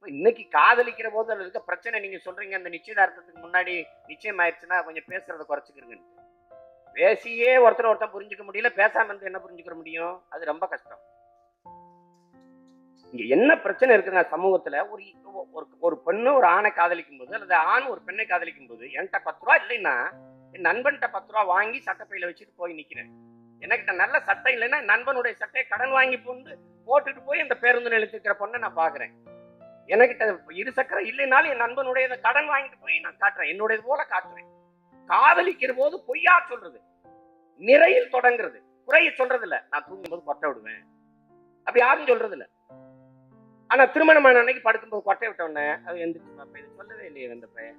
இப்ப இன்னைக்கு காதலிக்கிற போது அதுல இருக்க பிரச்சனை நீங்க சொல்றீங்க அந்த நிச்சயதார்த்தத்துக்கு முன்னாடி நிச்சயம் ஆயிடுச்சுன்னா கொஞ்சம் பேசுறத குறைச்சிக்கிறீங்க பேசியே ஒருத்தர் ஒருத்தர் புரிஞ்சுக்க முடியல பேசாம இருந்து என்ன புரிஞ்சுக்க முடியும் அது ரொம்ப கஷ்டம் இங்க என்ன பிரச்சனை இருக்குன்னா சமூகத்துல ஒரு ஒரு ஒரு பெண்ணு ஒரு ஆணை காதலிக்கும் போது அல்லது ஆண் ஒரு பெண்ணை காதலிக்கும் போது என்கிட்ட பத்து ரூபா இல்லைன்னா என் நண்பன்கிட்ட பத்து ரூபா வாங்கி சட்டப்பையில வச்சுட்டு போய் நிக்கிறேன் எனக்கிட்ட நல்ல சட்டை இல்லைன்னா என் நண்பனுடைய சட்டையை கடன் வாங்கி போந்து போட்டுட்டு போய் அந்த பேருந்து நிலையத்துக்கிற பொண்ணை நான் பாக்குறேன் எனக்கிட்ட இரு சக்கரம் இல்லைனாலும் என் நண்பனுடைய இந்த கடன் வாங்கிட்டு போய் நான் காட்டுறேன் என்னுடையது போல காட்டுறேன் காதலிக்கிற போது பொய்யா சொல்றது நிறையில் தொடங்குறது குறைய சொல்றது இல்ல நான் தூங்கும்போது கொட்டை விடுவேன் அப்படி யாரும் சொல்றது இல்ல ஆனா திருமணமான அன்னைக்கு படுக்கும்போது கொட்டை விட்ட உடனே அது எந்திரிச்சு பாப்பா இது சொல்லவே இல்லையே அந்த பையன்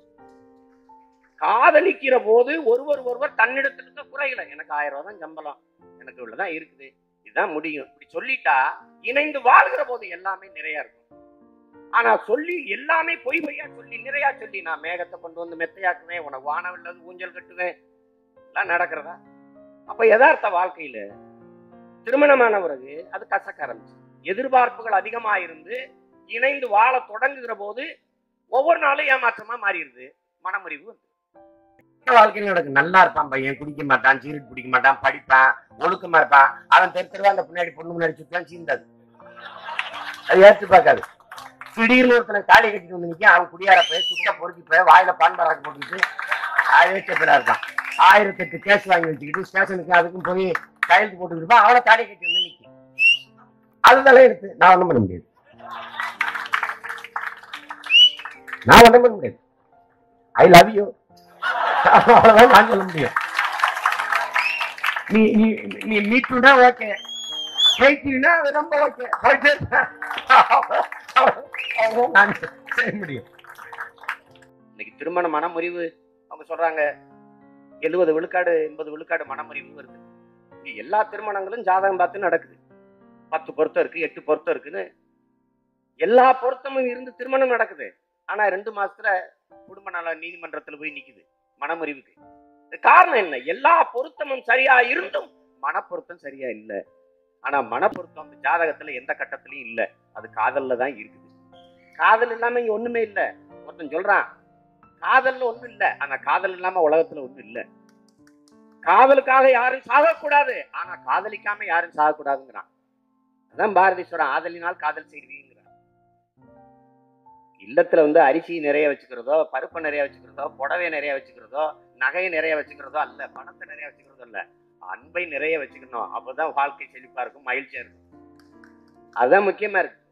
காதலிக்கிற போது ஒருவர் ஒருவர் தன்னிடத்துல இருக்க குறையில எனக்கு ஆயிரம் ரூபாய் தான் சம்பளம் எனக்கு இவ்வளவுதான் இருக்குது இதுதான் முடியும் இப்படி சொல்லிட்டா இணைந்து வாழ்கிற போது எல்லாமே நிறைய இருக்கும் ஆனா சொல்லி எல்லாமே பொய் பொய்யா சொல்லி நிறையா சொல்லி நான் மேகத்தை கொண்டு வந்து மெத்தையாக்குவேன் உனக்கு வானவில்லது ஊஞ்சல் கட்டுவேன் எல்லாம் நடக்கிறதா அப்ப யதார்த்த வாழ்க்கையில திருமணமான பிறகு அது கசக்க ஆரம்பிச்சு எதிர்பார்ப்புகள் அதிகமா இருந்து இணைந்து வாழ தொடங்குகிற போது ஒவ்வொரு நாளும் ஏமாற்றமா மாறிடுது மனமுறிவு வந்து வாழ்க்கையில் எனக்கு நல்லா இருப்பான் பையன் குடிக்க மாட்டான் சீரட் பிடிக்க மாட்டான் படிப்பான் ஒழுக்கமா இருப்பான் அவன் தெரு தெருவா அந்த பின்னாடி பொண்ணு முன்னாடி சுத்தலாம் சீந்தாது அது ஏற்று பார்க்காது திடீர்னு ஒருத்தனை காலி கட்டிட்டு வந்து நிக்க அவன் குடியார போய் சுத்த பொறுக்கி போய் வாயில பான் பராக்கு போட்டுக்கிட்டு ஏற்றப்படா இருப்பான் ஆயிரத்தி எட்டு கேஸ் வாங்கி வச்சுக்கிட்டு ஸ்டேஷனுக்கு அதுக்கும் போய் கையெழுத்து போட்டுக்கிட்டு இருப்பான் அவனை தாடி கட்டி வந்து நிக்க அதுதான் எடுத்து நான் ஒண்ணும் பண்ண முடியாது நான் ஒண்ணும் பண்ண முடியாது ஐ லவ் யூ அவ்வளவுதான் நான் சொல்ல முடியும் நீ நீ நீ மீட்டுனா ஓகே போயிட்டீங்கன்னா அது ரொம்ப ஓகே போயிட்டு அவ்வளவுதான் நான் செய்ய முடியும் இன்னைக்கு திருமண மனமுறிவு அவங்க சொல்றாங்க எழுபது விழுக்காடு எண்பது விழுக்காடு மனமுறிவு வருது இங்க எல்லா திருமணங்களும் ஜாதகம் பார்த்து நடக்குது பத்து பொருத்தம் இருக்கு எட்டு பொருத்தம் இருக்குன்னு எல்லா பொருத்தமும் இருந்து திருமணம் நடக்குது ஆனா ரெண்டு மாசத்துல குடும்ப நல நீதிமன்றத்துல போய் நிக்குது மனமுறிவுக்கு இது காரணம் என்ன எல்லா பொருத்தமும் சரியா இருந்தும் மனப்பொருத்தம் சரியா இல்ல ஆனா மனப்பொருத்தம் அந்த ஜாதகத்துல எந்த கட்டத்திலயும் இல்ல அது காதல்ல தான் இருக்குது காதல் இல்லாம இங்க ஒண்ணுமே இல்ல ஒருத்தன் சொல்றான் காதல்ல ஒண்ணும் இல்ல ஆனா காதல் இல்லாம உலகத்துல ஒண்ணும் இல்ல காதலுக்காக யாரும் சாகக்கூடாது ஆனா காதலிக்காம யாரும் சாகக்கூடாதுங்கிறான் அதான் பாரதீஸ்வரன் ஆதலினால் காதல் செய்வீங்கிறான் இல்லத்துல வந்து அரிசி நிறைய வச்சுக்கிறதோ பருப்பு நிறைய வச்சுக்கிறதோ புடவை நிறைய வச்சுக்கிறதோ நகையை நிறைய வச்சுக்கிறதோ அல்ல பணத்தை நிறைய வச்சுக்கிறதோ அல்ல அன்பை நிறைய வச்சுக்கணும் அப்பதான் வாழ்க்கை செழிப்பா இருக்கும் மகிழ்ச்சியா இருக்கும் அதுதான் முக்கியமா இருக்கு